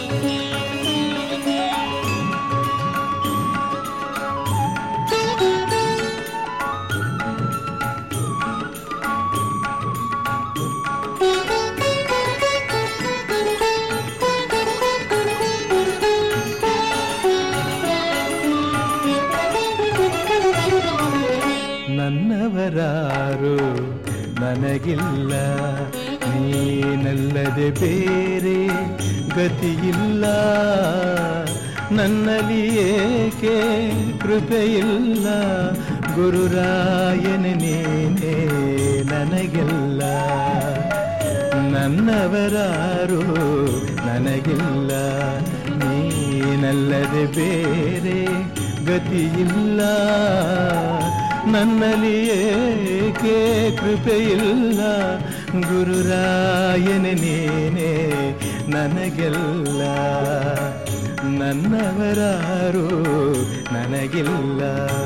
ನನ್ನವರಾರು ನನಗಿಲ್ಲ ನೀನಲ್ಲದೆ ಬೇರೆ ಗತಿಯಿಲ್ಲ ನನ್ನಲ್ಲಿ ಏಕೆ ಕೃಪೆಯಿಲ್ಲ ಗುರುರಾಯನ ನೀನೇ ನನಗೆಲ್ಲ ನನ್ನವರಾರು ನನಗಿಲ್ಲ ನೀನಲ್ಲದೆ ಬೇರೆ ಗತಿಯಿಲ್ಲ ನನ್ನಲ್ಲಿ ಏಕೆ ಕೃಪೆಯಿಲ್ಲ ಗುರುರಾಯನ ನೀನೇ ನನಗೆಲ್ಲ ನನ್ನವರಾರು ನನಗಿಲ್ಲ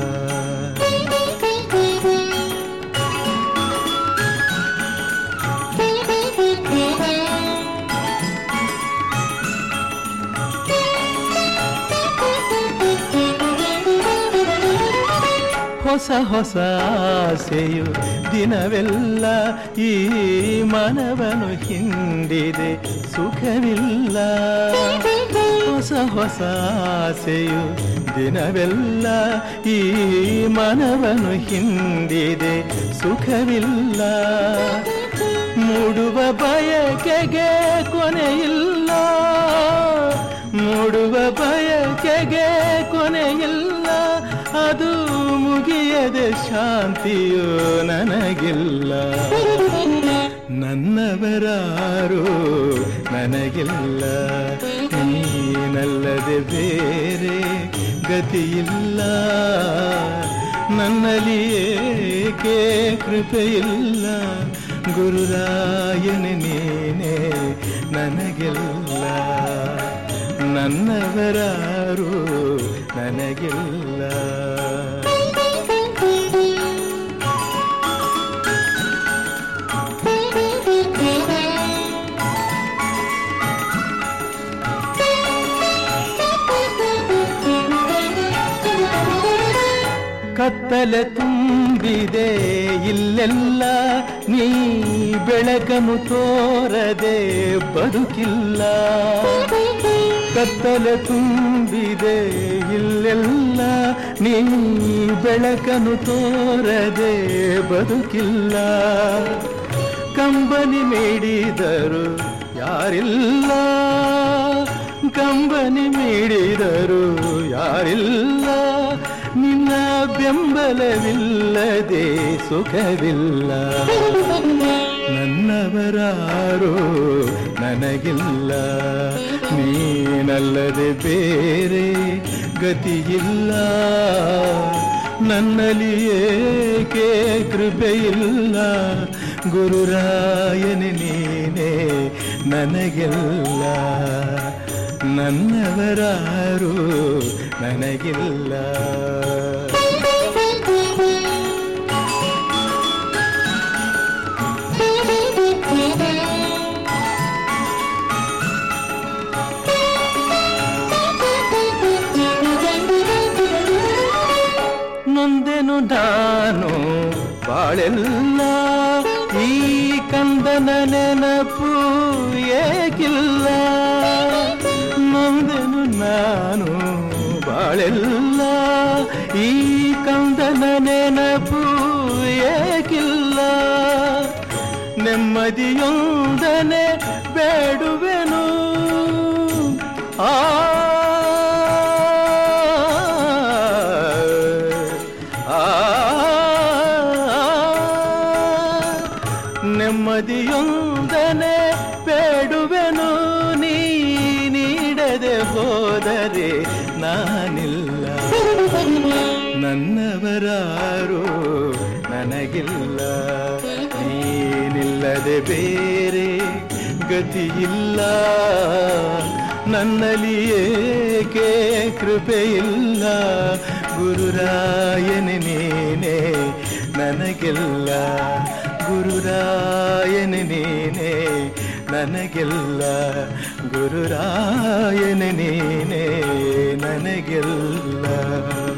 ಹೊಸ ಹೊಸ ಆಸೆಯು ದಿನವೆಲ್ಲ ಈ ಮನವನು ಹಿಂಡಿದೆ ಸುಖವಿಲ್ಲ ಹೊಸ ಹೊಸ ಆಸೆಯು ದಿನವೆಲ್ಲ ಈ ಮನವನು ಹಿಂಡಿದೆ ಸುಖವಿಲ್ಲ ಮೂಡುವ ಬಯಕೆಗೆ ಕೊನೆಯಿಲ್ಲ ಮೂಡುವ ಬಯಕೆಗೆ ಕೊನೆಯಿಲ್ಲ ಅದು ಮುಗಿಯದೆ ಶಾಂತಿಯು ನನಗಿಲ್ಲ ನನ್ನವರಾರು ನನಗಿಲ್ಲ ನೀನಲ್ಲದೆ ಬೇರೆ ಗತಿಯಿಲ್ಲ ನನ್ನಲ್ಲಿ ಏಕೆ ಕೃಪೆಯಿಲ್ಲ ಗುರುರಾಯನ ನೀನೇ ನನಗೆಲ್ಲ ನನ್ನವರಾರು ನನಗಿಲ್ಲ ಕತ್ತಲೆ ತುಂಬಿದೆ ಇಲ್ಲೆಲ್ಲ ನೀ ಬೆಳಕನು ತೋರದೆ ಬದುಕಿಲ್ಲ ಕತ್ತಲೆ ತುಂಬಿದೆ ಇಲ್ಲೆಲ್ಲ ನೀ ಬೆಳಕನು ತೋರದೆ ಬದುಕಿಲ್ಲ ಕಂಬನಿ ಮೇಡಿದರು ಯಾರಿಲ್ಲ ಕಂಬನಿ ಮೇಡಿದರು ಯಾರಿಲ್ಲ ನಿನ್ನ ಬೆಂಬಲವಿಲ್ಲದೆ ಸುಖವಿಲ್ಲ ನನ್ನವರಾರು ನನಗಿಲ್ಲ ನೀನಲ್ಲದೆ ಬೇರೆ ಗತಿಯಿಲ್ಲ ನನ್ನಲ್ಲಿ ಏಕೆ ಕೃಪೆಯಿಲ್ಲ ಗುರುರಾಯನ ನೀನೇ ನನಗೆಲ್ಲ ನನ್ನವರಾರು ನನಗಿಲ್ಲ ನೊಂದೆನು ನಾನು ಬಾಳೆಲ್ಲ ಈ ಕಂದನ ನೆನಪು ಏಕಿಲ್ಲ ನೊಂದೆನು ನಾನು ಬಾಳೆಲ್ಲ ಈ ಕಂದನ ನೆನಪು ಏಕಿಲ್ಲ ನೆಮ್ಮದಿಯೊಂದನೆ ಬೇಡುವೆನು ಆ ಆ ನೆಮ್ಮದಿಯೊಂದನೆ ಬೇಡುವೆನು ನೀ ನೀಡದೆ ಹೋದರೆ ನಾನಿಲ್ಲ ನನ್ನವರಾರು ನನಗಿಲ್ಲ ನೀನಿಲ್ಲದೆ ಬೇರೆ ಗತಿಯಿಲ್ಲ ನನ್ನಲ್ಲಿ ಏಕೆ ಕೃಪೆಯಿಲ್ಲ ಗುರುರಾಯನ ನೀನೇ ನನಗೆಲ್ಲ ಗುರುರಾಯನ ನೀನೇ ನನಗೆಲ್ಲ ಗುರುರಾಯನ ನೀನೇ ನನಗೆಲ್ಲ